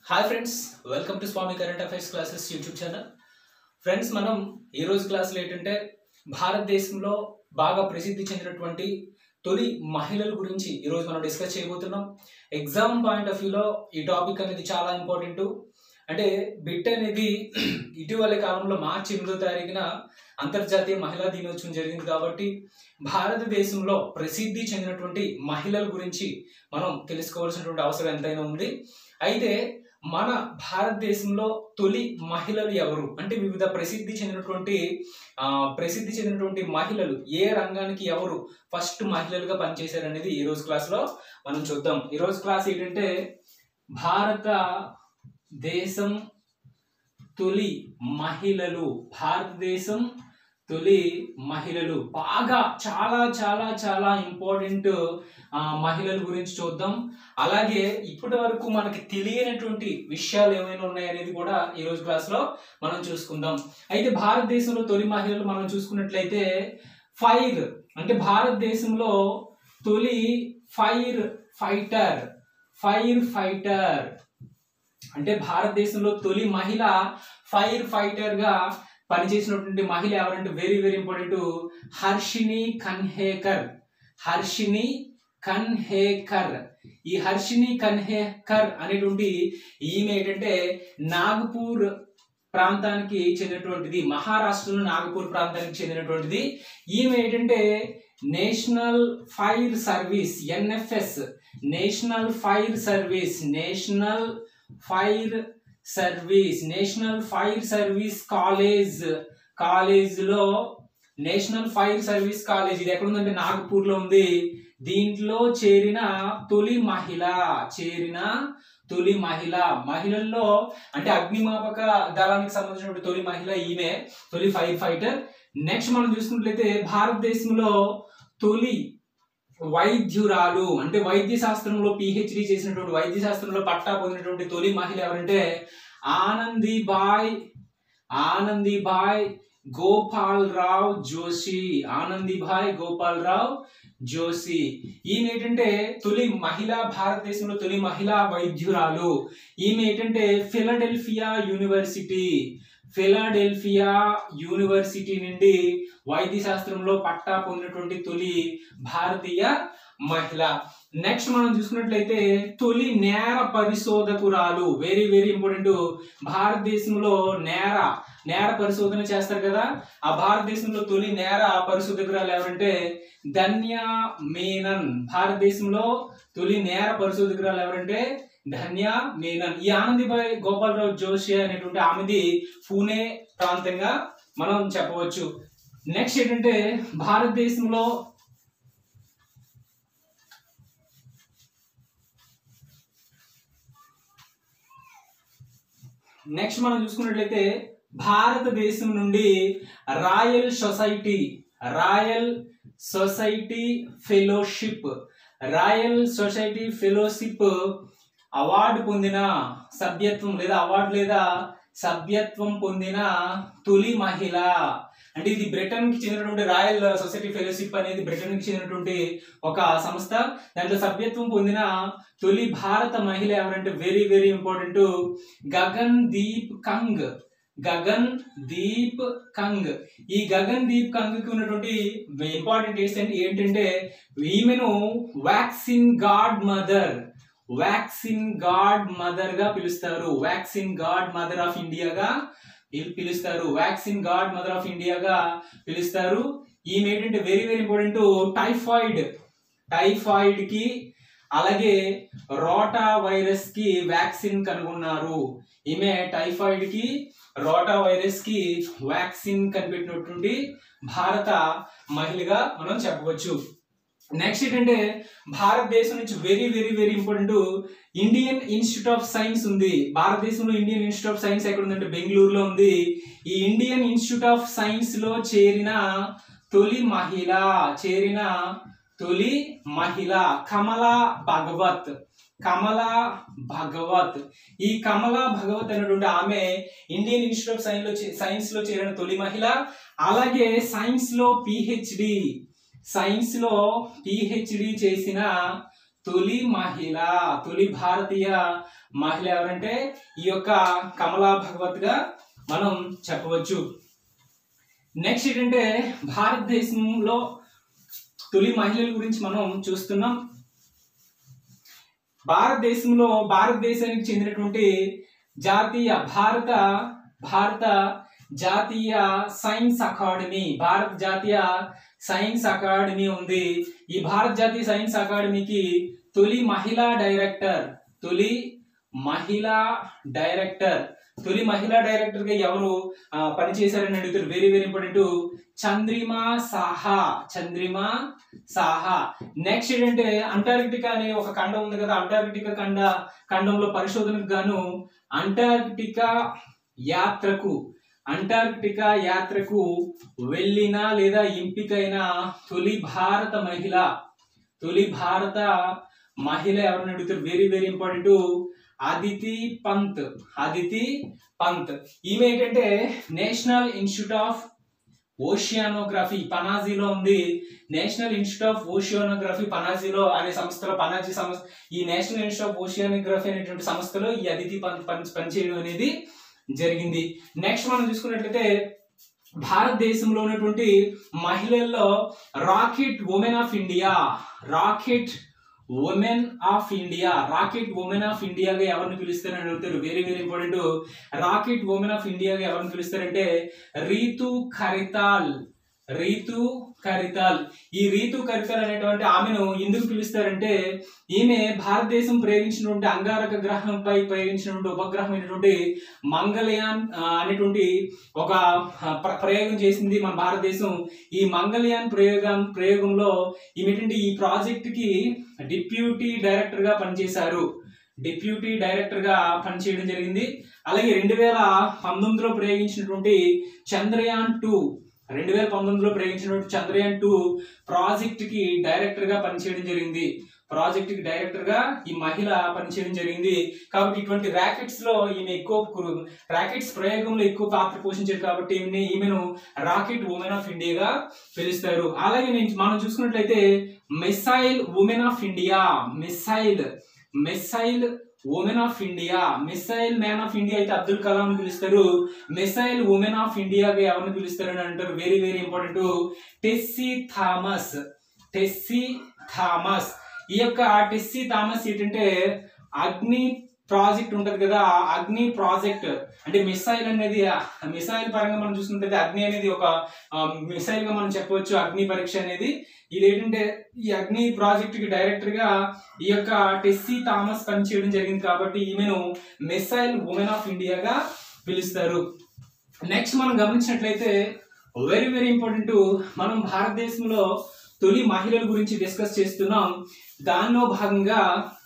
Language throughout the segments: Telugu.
hi friends welcome to Swamy current affairs classes YouTube channel friends మనం ఈ రోజు క్లాసులో ఏంటంటే భారతదేశంలో బాగా ప్రసిద్ధి చెందినటువంటి తొలి మహిళల గురించి ఈరోజు మనం డిస్కస్ చేయబోతున్నాం ఎగ్జామ్ పాయింట్ ఆఫ్ వ్యూలో ఈ టాపిక్ అనేది చాలా ఇంపార్టెంట్ అంటే బిట్ అనేది ఇటీవల కాలంలో మార్చి ఎనిమిదో తారీఖున అంతర్జాతీయ మహిళా దినోత్సవం జరిగింది కాబట్టి భారతదేశంలో ప్రసిద్ధి చెందినటువంటి మహిళల గురించి మనం తెలుసుకోవాల్సినటువంటి అవసరం ఎంతైనా ఉంది అయితే మన భారతదేశంలో తొలి మహిళలు ఎవరు అంటే వివిధ ప్రసిద్ధి చెందినటువంటి ఆ, ప్రసిద్ధి చెందినటువంటి మహిళలు ఏ రంగానికి ఎవరు ఫస్ట్ మహిళలుగా పనిచేశారు అనేది ఈ రోజు క్లాస్ లో మనం చూద్దాం ఈ రోజు క్లాస్ ఏంటంటే భారత దేశం తొలి మహిళలు భారతదేశం తొలి మహిళలు బాగా చాలా చాలా చాలా ఇంపార్టెంట్ మహిళల గురించి చూద్దాం అలాగే ఇప్పటి వరకు మనకి తెలియనటువంటి విషయాలు ఏమైనా ఉన్నాయనేది కూడా ఈ రోజు క్లాస్ లో మనం చూసుకుందాం అయితే భారతదేశంలో తొలి మహిళలు మనం చూసుకున్నట్లయితే ఫైర్ అంటే భారతదేశంలో తొలి ఫైర్ ఫైటర్ ఫైర్ ఫైటర్ అంటే భారతదేశంలో తొలి మహిళ ఫైర్ ఫైటర్ గా పనిచేసినటువంటి మహిళ ఎవరంటే very very important Harshini Kanhekar Harshini Kanhekar ఈ హర్షిని కన్హేకర్ అనేటువంటి ఈమె ఏంటంటే నాగపూర్ ప్రాంతానికి చెందినటువంటిది మహారాష్ట్రలో నాగపూర్ ప్రాంతానికి చెందినటువంటిది ఈమె ఏంటంటే national fire service NFS national fire service national fire service national fire service college college లో నేషనల్ ఫైర్ సర్వీస్ కాలేజ్ ఇది ఎక్కడ ఉందంటే నాగపూర్ లో ఉంది దీంట్లో చేరిన తొలి మహిళ చేరిన తొలి మహిళ మహిళల్లో అంటే అగ్నిమాపక దళానికి సంబంధించిన తొలి మహిళ ఈమె తొలి ఫైర్ ఫైటర్ నెక్స్ట్ మనం చూసుకున్నట్లయితే భారతదేశంలో తొలి వైద్యురాలు అంటే వైద్య శాస్త్రంలో పిహెచ్డి చేసినటువంటి వైద్య శాస్త్రంలో పట్టా పొందినటువంటి తొలి మహిళ ఎవరంటే ఆనందీబాయ్ ఆనందీబాయ్ గోపాల్ రావ్ జోషి ఆనందీబాయ్ గోపాల్ రావ్ జోషి ఈమె ఏంటంటే తొలి మహిళ భారతదేశంలో తొలి మహిళా వైద్యురాలు ఈమె ఏంటంటే ఫిలడెల్ఫియా యూనివర్సిటీ ఫిలాడెల్ఫియా యూనివర్సిటీ నుండి వైద్య శాస్త్రంలో పట్టా పొందినటువంటి తొలి భారతీయ మహిళ నెక్స్ట్ మనం చూసుకున్నట్లయితే తొలి నేర పరిశోధకురాలు వెరీ వెరీ ఇంపార్టెంట్ భారతదేశంలో నేర నేర పరిశోధన చేస్తారు కదా ఆ భారతదేశంలో తొలి నేర పరిశోధకురాలు ఎవరంటే ధన్య మేనన్ భారతదేశంలో తొలి నేర పరిశోధకురాలు ఎవరంటే ధన్య మేనన్ ఈ ఆనందిబాయ్ గోపాలరావు జోషి అనేటువంటి ఆమెది పూణే ప్రాంతంగా మనం చెప్పవచ్చు నెక్స్ట్ ఏంటంటే భారతదేశంలో నెక్స్ట్ మనం చూసుకున్నట్లయితే భారతదేశం నుండి royal society royal society fellowship royal society fellowship award పొందిన సభ్యత్వం లేదా అవార్డు లేదా సభ్యత్వం పొందిన తొలి మహిళ అంటే ఇది బ్రిటన్ కి చెందినటువంటి రాయల్ సొసైటీ ఫెలోషిప్ అనేది బ్రిటన్ కి చెందినటువంటి ఒక సంస్థ దాంట్లో సభ్యత్వం పొందిన తొలి భారత మహిళ ఎవరంటే very very important Gagandeep Kang Gagandeep Kang ఈ గగన్ దీప్ కంగ్ కి ఉన్నటువంటి ఇంపార్టెంట్ ఏంటంటే ఏంటంటే ఈమెను vaccine godmother vaccine godmother గా పిలుస్తారు వ్యాక్సిన్ గాడ్ మదర్ ఆఫ్ ఇండియాగా పిలు- పిలుస్తారు వ్యాక్సిన్ గాడ్ మదర్ ఆఫ్ ఇండియాగా పిలుస్తారు ఈమె ఏంటంటే very very important typhoid typhoid కి అలాగే రోటా వైరస్ కి వ్యాక్సిన్ కనుగొన్నారు ఈమె టైఫాయిడ్ కి రోటా వైరస్ కి వ్యాక్సిన్ కనిపెట్టినటువంటి భారత మహిళగా మనం చెప్పవచ్చు నెక్స్ట్ ఏంటంటే భారతదేశం నుంచి very very very important Indian institute of science ఉంది భారతదేశంలో ఇండియన్ ఇన్స్టిట్యూట్ ఆఫ్ సైన్స్ ఎక్కడ ఉందంటే బెంగళూరులో ఉంది ఈ ఇండియన్ ఇన్స్టిట్యూట్ ఆఫ్ సైన్స్ లో చేరిన తొలి మహిళ చేరిన తొలి మహిళ కమలా భగవత్ కమలా భగవత్ ఈ కమలా భగవత్ అనేటువంటి ఆమె ఇండియన్ ఇన్స్టిట్యూట్ ఆఫ్ సైన్స్ లో చే- సైన్స్ లో చేరిన తొలి మహిళ అలాగే సైన్స్ లో పిహెచ్డి సైన్స్ లో పిహెచ్డి చేసిన తొలి మహిళ తొలి భారతీయ మహిళ ఎవరంటే ఈ యొక్క కమలా భగవత్ గా మనం చెప్పవచ్చు నెక్స్ట్ ఏంటంటే భారతదేశంలో తొలి మహిళల గురించి మనం చూస్తున్నాం భారతదేశంలో భారతదేశానికి చెందినటువంటి జాతీయ భారత భారత జాతీయ సైన్స్ అకాడమీ భారత జాతీయ సైన్స్ అకాడమీ ఉంది ఈ భారత జాతీయ సైన్స్ అకాడమీకి తొలి మహిళా డైరెక్టర్ తొలి మహిళా డైరెక్టర్ తొలి మహిళా డైరెక్టర్ గా ఎవరు ఆ, పనిచేశారని అడుగుతారు very very important Chandrima Saha Chandrima Saha next ఏంటంటే అంటార్కిటికా అనే ఒక ఖండం ఉంది కదా అంటార్కిటికా ఖండ ఖండంలో పరిశోధనకు గాను అంటార్కిటికా యాత్రకు అంటార్కిటికా యాత్రకు వెళ్ళిన లేదా ఎంపికైన తొలి భారత మహిళ తొలి భారత మహిళ ఎవరిని అడుగుతారు very very important Aditi Pant Aditi Pant ఈమె ఏంటంటే నేషనల్ ఇన్స్టిట్యూట్ ఆఫ్ ఓషియానోగ్రఫీ పనాజీలో ఉంది నేషనల్ ఇన్స్టిట్యూట్ ఆఫ్ ఓషియానోగ్రఫీ పనాజీలో అనే సంస్థలో పనాజీ సంస్థ ఈ నేషనల్ ఇన్స్టిట్యూట్ ఆఫ్ ఓషియానోగ్రఫీ అనేటువంటి సంస్థలో ఈ అదితి పంత్ పని పనిచేయడం అనేది జరిగింది నెక్స్ట్ మనం చూసుకున్నట్లయితే భారతదేశంలో ఉన్నటువంటి మహిళల్లో rocket women of India rocket women of India rocket women of ఇండియాగా ఎవరిని పిలుస్తారని అడుగుతారు very very important rocket women of ఇండియాగా ఎవరిని పిలుస్తారంటే రీతు ఖరితాల్ రీతు ఖరితాల్ ఈ రీతు ఖరితాల్ అనేటువంటి ఆమెను ఎందుకు పిలుస్తారంటే ఈమె భారతదేశం ప్రయోగించినటువంటి అంగారక గ్రహంపై ప్రయోగించినటువంటి ఉపగ్రహం అయినటువంటి మంగళయాన్ ఆ, అనేటువంటి ఒక ఆ, ప్ర- ప్రయోగం చేసింది మన భారతదేశం ఈ మంగళయాన్ ప్రయోగం ప్రయోగంలో ఈమెటువంటి ఈ ప్రాజెక్ట్ కి డిప్యూటీ డైరెక్టర్ గా పనిచేశారు డిప్యూటీ డైరెక్టర్ గా పనిచేయడం జరిగింది అలాగే రెండు వేల పంతొమ్మిదిలో ప్రయోగించినటువంటి చంద్రయాన్ టూ రెండు వేల పంతొమ్మిదిలో ప్రయోగించినటువంటి చంద్రయాన్ టూ ప్రాజెక్ట్ కి డైరెక్టర్ గా పనిచేయడం జరిగింది ప్రాజెక్ట్ కి డైరెక్టర్ గా ఈ మహిళ పనిచేయడం జరిగింది కాబట్టి ఇటువంటి ర్యాకెట్స్ లో ఈమె ఎక్కువ ర్యాకెట్స్ ప్రయోగంలో ఎక్కువ పాత్ర పోషించారు కాబట్టి ఈమెని ఈమెను రాకెట్ ఉమెన్ ఆఫ్ ఇండియాగా పిలుస్తారు అలాగే నేను మనం చూసుకున్నట్లయితే missile women of India missile missile women of India missile man of India అయితే అబ్దుల్ కలాం ని పిలుస్తారు మిసైల్ ఉమెన్ ఆఫ్ ఇండియాగా ఎవరిని పిలుస్తారు అని అంటారు very very important Tessy Thomas Tessy Thomas ఈ యొక్క టెస్సీ థామస్ ఏంటంటే అగ్ని ప్రాజెక్ట్ ఉంటది కదా ఆ అగ్ని ప్రాజెక్ట్ అంటే మిసైల్ అనేది మిసైల్ పరంగా మనం చూసుకుంటే అగ్ని అనేది ఒక మిసైల్ గా మనం చెప్పవచ్చు అగ్ని పరీక్ష అనేది ఇది ఏంటంటే ఈ అగ్ని ప్రాజెక్ట్ కి డైరెక్టర్ గా ఈ యొక్క టెస్సీ థామస్ పనిచేయడం జరిగింది కాబట్టి ఈమెను మిసైల్ ఉమెన్ ఆఫ్ ఇండియాగా పిలుస్తారు నెక్స్ట్ మనం గమనించినట్లయితే వెరీ వెరీ ఇంపార్టెంట్ మనం భారతదేశంలో తొలి మహిళల గురించి డిస్కస్ చేస్తున్నాం దానిలో భాగంగా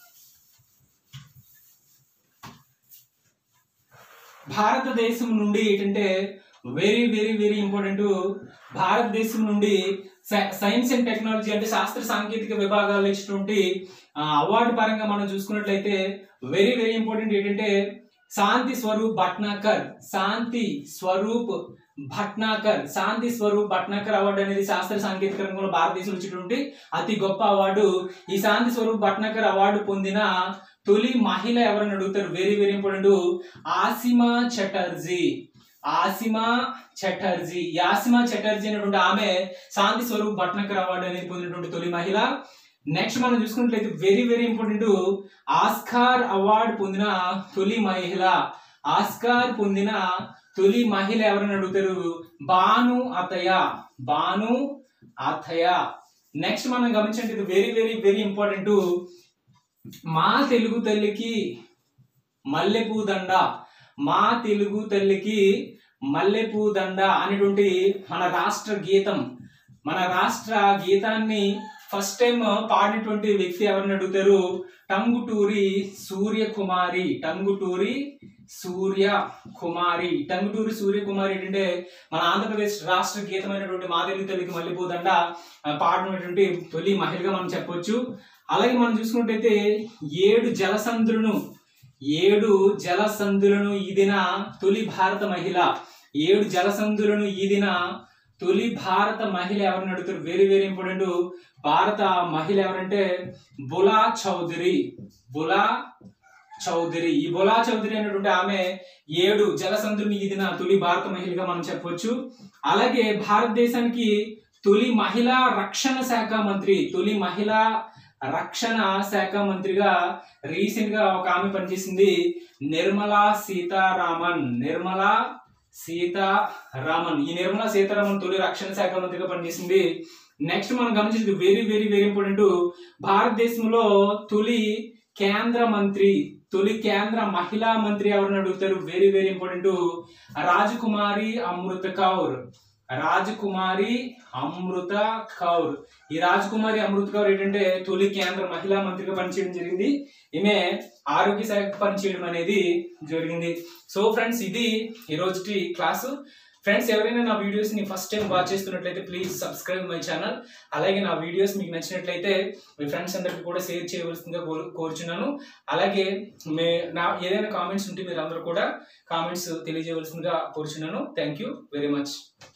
భారతదేశం నుండి ఏంటంటే వెరీ వెరీ వెరీ ఇంపార్టెంట్ భారతదేశం నుండి సై- సైన్స్ అండ్ టెక్నాలజీ అంటే శాస్త్ర సాంకేతిక విభాగాలు ఇచ్చినటువంటి ఆ, అవార్డు పరంగా మనం చూసుకున్నట్లయితే వెరీ వెరీ ఇంపార్టెంట్ ఏంటంటే శాంతి స్వరూప్ భట్నాకర్ శాంతి స్వరూప్ భట్నాకర్ శాంతి స్వరూప్ భట్నాకర్ అవార్డు అనేది శాస్త్ర సాంకేతిక రంగంలో భారతదేశంలో ఇచ్చినటువంటి అతి గొప్ప అవార్డు ఈ శాంతి స్వరూప్ భట్నాకర్ అవార్డు పొందిన తొలి మహిళ ఎవరని అడుగుతారు very very important Asima Chatterjee Asima Chatterjee ఈ ఆసిమా చటర్జీ అనేటువంటి ఆమె శాంతి స్వరూప్ భట్నాకర్ అవార్డు అనేది పొందినటువంటి తొలి మహిళ నెక్స్ట్ మనం చూసుకున్నట్లయితే very very important Oscar award పొందిన తొలి మహిళ ఆస్కార్ పొందిన తొలి మహిళ ఎవరని అడుగుతారు బాను అతయ బాను అతయ నెక్స్ట్ మనం గమనించండి ఇది వెరీ వెరీ వెరీ ఇంపార్టెంట్ మా తెలుగు తల్లికి మల్లెపూ దండ మా తెలుగు తల్లికి మల్లెపూ దండ అనేటువంటి మన రాష్ట్ర గీతం మన రాష్ట్ర గీతాన్ని ఫస్ట్ టైం పాడినటువంటి వ్యక్తి ఎవరిని అడుగుతారు టంగుటూరి సూర్యకుమారి టంగుటూరి సూర్య కుమారి టంగుటూరి సూర్యకుమారి ఏంటంటే మన ఆంధ్రప్రదేశ్ రాష్ట్ర గీతమైనటువంటి మా తెలుగు తల్లికి మల్లెపూ దండ ఆ, పాడినటువంటి తొలి మహిళగా మనం చెప్పొచ్చు అలాగే మనం చూసుకున్నట్టయితే ఏడు జలసంధులను ఏడు జలసంధులను ఈదిన తొలి భారత మహిళ ఏడు జలసంధులను ఈదిన తొలి భారత మహిళ ఎవరిని అడుగుతారు వెరీ వెరీ ఇంపార్టెంట్ భారత మహిళ ఎవరంటే బులా చౌదరి బులా చౌదరి ఈ బులా చౌదరి అనేటువంటి ఆమె ఏడు జలసంధుని ఈదిన తొలి భారత మహిళగా మనం చెప్పొచ్చు అలాగే భారతదేశానికి తొలి మహిళా రక్షణ శాఖ మంత్రి తొలి మహిళా రక్షణ శాఖ మంత్రిగా రీసెంట్ గా ఒక ఆమె పనిచేసింది నిర్మలా సీతారామన్ నిర్మలా సీతారామన్ ఈ నిర్మలా సీతారామన్ తొలి రక్షణ శాఖ మంత్రిగా పనిచేసింది నెక్స్ట్ మనం గమనించేది వెరీ వెరీ వెరీ ఇంపార్టెంట్ భారతదేశంలో తొలి కేంద్ర మంత్రి తొలి కేంద్ర మహిళా మంత్రి ఎవరిని అడుగుతారు very very important Rajkumari Amrit Kaur Rajkumari Amrit Kaur ఈ రాజకుమారి అమృత కౌర్ ఏంటంటే తొలి కేంద్ర మహిళా మంత్రిగా పనిచేయడం జరిగింది ఈమె ఆరోగ్య శాఖ పనిచేయడం అనేది జరిగింది సో ఫ్రెండ్స్ ఇది ఈ రోజుటి క్లాసు ఫ్రెండ్స్ ఎవరైనా నా వీడియోస్ ని ఫస్ట్ టైం వాచ్ చేస్తున్నట్లయితే ప్లీజ్ సబ్స్క్రైబ్ మై ఛానల్ అలాగే నా వీడియోస్ మీకు నచ్చినట్లయితే మీ ఫ్రెండ్స్ అందరికీ కూడా షేర్ చేయవలసిందిగా కోరు- కోరుచున్నాను అలాగే మే నా ఏదైనా కామెంట్స్ ఉంటే మీరు అందరూ కూడా కామెంట్స్ తెలియజేయవలసిందిగా కోరుచున్నాను థ్యాంక్ యూ వెరీ మచ్